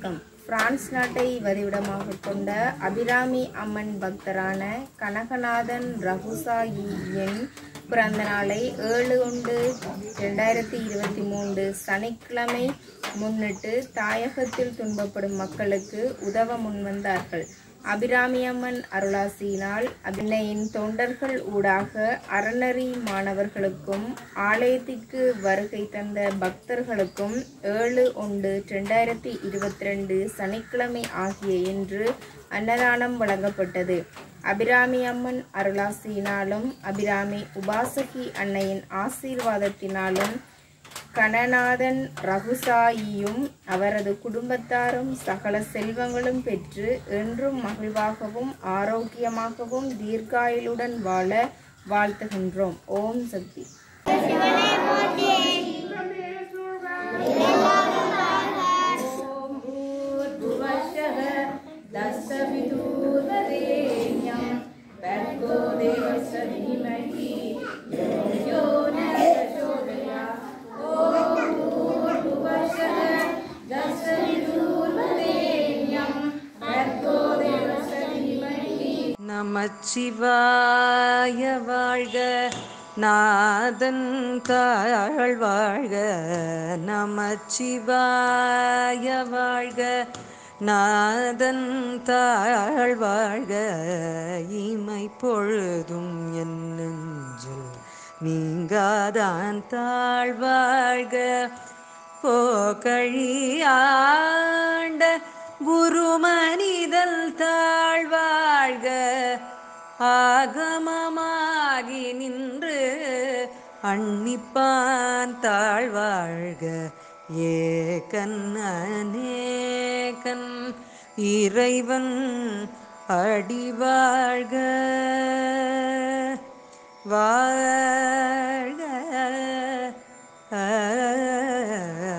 வணக்கம் பிரான்ஸ் நாட்டை வதிவிடமாக கொண்ட அபிராமி அம்மன் பக்தரான கனகநாதன் ரகுசாயியின் பிறந்த நாளை ஏழு ஒன்று ரெண்டாயிரத்தி இருபத்தி மூன்று சனிக்கிழமை முன்னிட்டு தாயகத்தில் துன்பப்படும் மக்களுக்கு உதவ முன்வந்தார்கள் அபிராமி அம்மன் அருளாசியினால் அபிநயின் தொண்டர்கள் ஊடாக அறநெறி மாணவர்களுக்கும் ஆலயத்திற்கு வருகை தந்த பக்தர்களுக்கும் ஏழு ஒன்று ரெண்டாயிரத்தி இருபத்தி ரெண்டு சனிக்கிழமை ஆகிய இன்று அன்னதானம் வழங்கப்பட்டது அபிராமி அம்மன் அருளாசியினாலும் அபிராமி உபாசகி அன்னையின் ஆசீர்வாதத்தினாலும் கணநாதன் ரகுசாயியும் அவரது குடும்பத்தாரும் சகல செல்வங்களும் பெற்று என்றும் மகிழ்வாகவும் ஆரோக்கியமாகவும் தீர்க்காயுளுடன் வாழ வாழ்த்துகின்றோம் ஓம் சக்தி நமச்சிவாய வாழ்க நாதன் தாழ் வாழ்க நமச்சிவாய வாழ்க நாதன் தாழ் வாழ்க இமை பொழுதும் என் நெஞ்சில் நீங்காதான் தாழ் வாழ்க போகழியாண்ட குரு மனிதல் தாழ்வாழ்க ஆகமமாகி நின்று அன்னிப்பான் தாழ்வாழ்க ஏகன் அநேகன் இறைவன் அடிவாழ்க வாழ்க